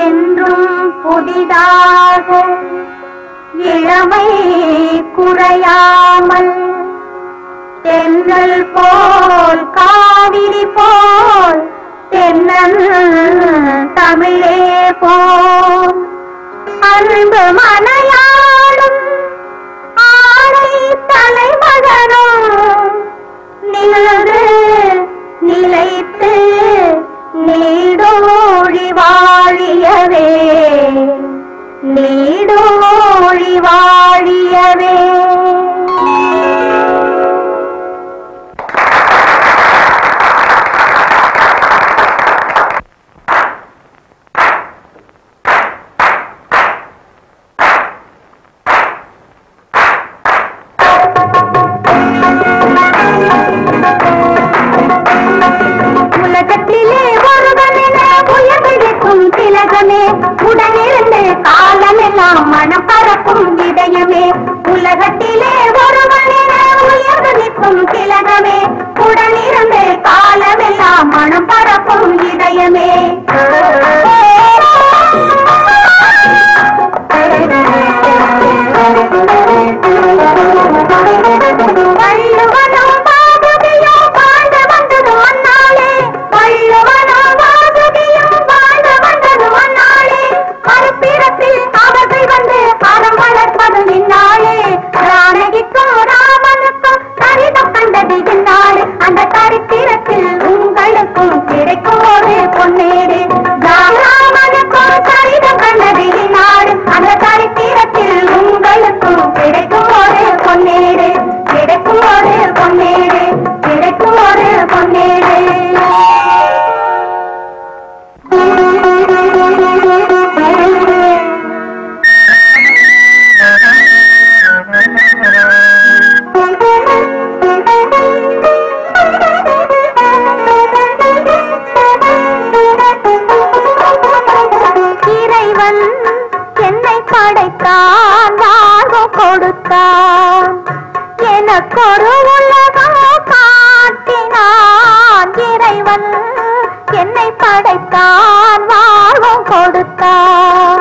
என்றும் புதிதாக இளமை குறையாமல் தென்றல் போல் காவிரி போல் தென்னல் தமிழே போல் அன்பு மனையாளும் ஆடை தலைமகனும் நின்று நிலைத்து நீடோழி வாழியவே நீடோழி வாழியவே உலகத்திலே ஒருவனென உயர்விழிக்கும் திலகமே உடனிருந்து காலமெல்லாம் மனம் பறக்கும் இதயமே உலகத்திலே ஒருவனென உயர்ந்து நிற்கும் திலகமே உடனிருந்து காலமெல்லாம் மனம் பறக்கும் இதயமே வள்ளுவனோ பாதுகையோ வாழ்ந்து வந்தது அந்நாளே வள்ளுவனோ பாதுகையோ வாழ்ந்து வந்தது அந்நாளே மறுபிறப்பில் அவர்கள் வந்து அறம் வளர்ப்பது இந்நாளே ராணகிக்கும் ராமனுக்கும் சரிதம் கண்டது இந்நாள் அந்த சரித்திரத்தில் உங்களுக்கும் கிடைக்கும் ஒரு பொன்னேடு ராமனுக்கும் சரிதம் கண்டது இந்நாள் அந்த சரித்திரத்தில் உங்களுக்கும் கிடைக்கும் ஒரு பொன்னேடு கிடைக்கும் ஒரு பொன்னேடு கிடைக்கும் ஒரு பொன்னேடு இறைவன் என்னை படைத்தான் வாழ்வு கொடுத்தான் எனக்கொரு உலகம் காட்டினான் இறைவன் என்னை படைத்தான் வாழ்வு கொடுத்தான்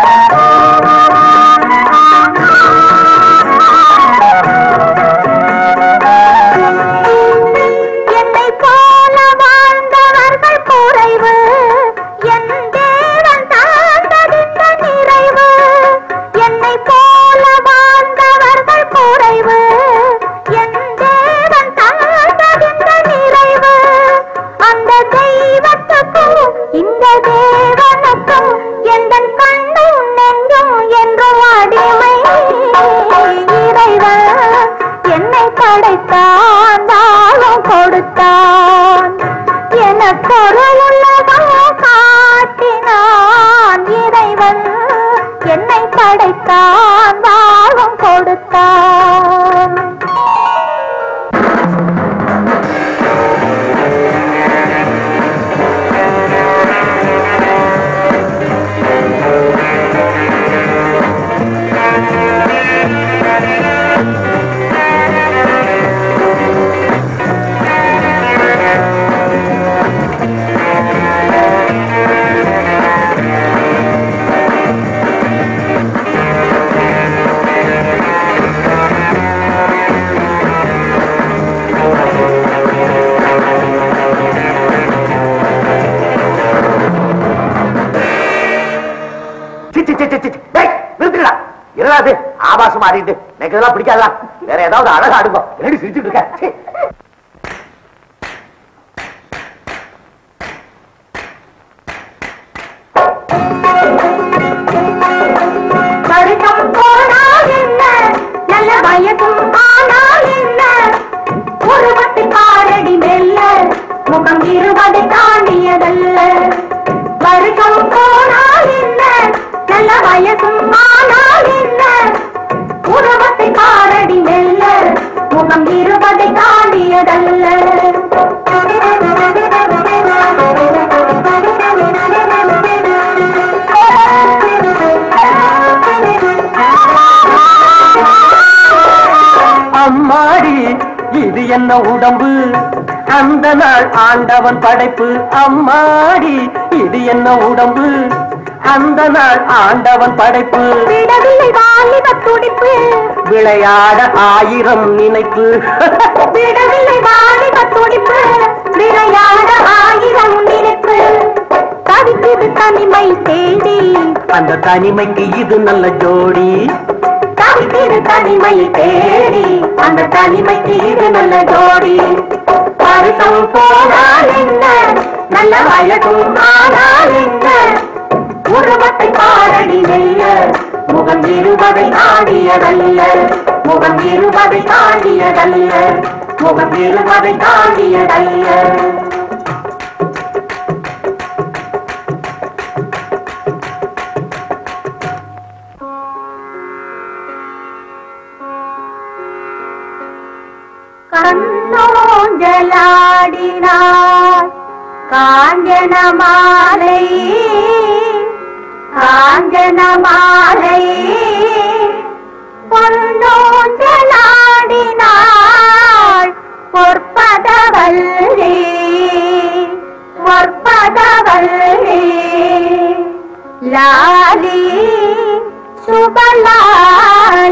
என்னை போல வாழ்ந்தவர்கள் குறைவு என் தேவன் தாழ்ந்ததிந்த நிறைவு என்னை போல வாழ்ந்தவர்கள் குறைவு என் தேவன் தாழ்ந்ததிந்த நிறைவு அந்த தெய்வத்துக்கும் இந்த தேவனுக்கும் எந்த கண்ணும் நெஞ்சும் என்றும் அடிமை இறைவன் என்னை படைத்தான் வாழும் கொடுத்தான் எனக்கொரு உலகம் காட்டினான் இறைவன் என்னை படைத்தான் வாழும் கொடுத்தான் சி, சி, சி, சி, சி. டேய், நிறுத்துடா. என்னடா இது? ஆபாசம் ஆடிட்டு எனக்கு இதெல்லாம் பிடிக்காதா வேற ஏதாவது அழகா அடுங்க என்னடி சிரிச்சுட்டு இருக்க சி. வருஷம் போனால் என்ன நல்ல வயசும் ஆனால் என்ன ஒரு பத்து காரடி மெல்ல முகம் இருபது தாண்டியதல்ல வருஷம் போனால் என்ன நல்ல வயசும் ஆனால் என்ன ஒரு பத்து காரடி மெல்ல முகம் இருபது தாண்டியதல்ல அம்மாடி இது என்ன உடம்பு அந்த நாள் ஆண்டவன் படைப்பு அம்மாடி இது என்ன உடம்பு அந்த நாள் ஆண்டவன் படைப்பு விடவில்லை வாலிப துடிப்பு விளையாட ஆயிரம் நினைப்பு விடவில்லை வாலிப துடிப்பு விளையாட ஆயிரம் நினைப்பு தவித்தது தனிமை தேடி அந்த தனிமைக்கு இது நல்ல ஜோடி தவித்தது தனிமை தேடி அந்த தனிமைக்கு இது நல்ல ஜோடி வருஷம் போனால் என்ன நல்ல வயதும் ஆனால் என்ன உருவத்தை பாரடி வெல்ல முகம் இருவதை தாண்டியதல்ல முகம் இருவதை தாண்டியதல்ல முகம் இருவதை தாண்டியதல்ல கண்ணோஞ்சலாடினார் காஞ்சன மாலை காஞ்சன மாலை பொன்னோஞ்சலாடினாள் பொற்பதவல்லி பொற்பதவல்லி லாலி சுபலாலி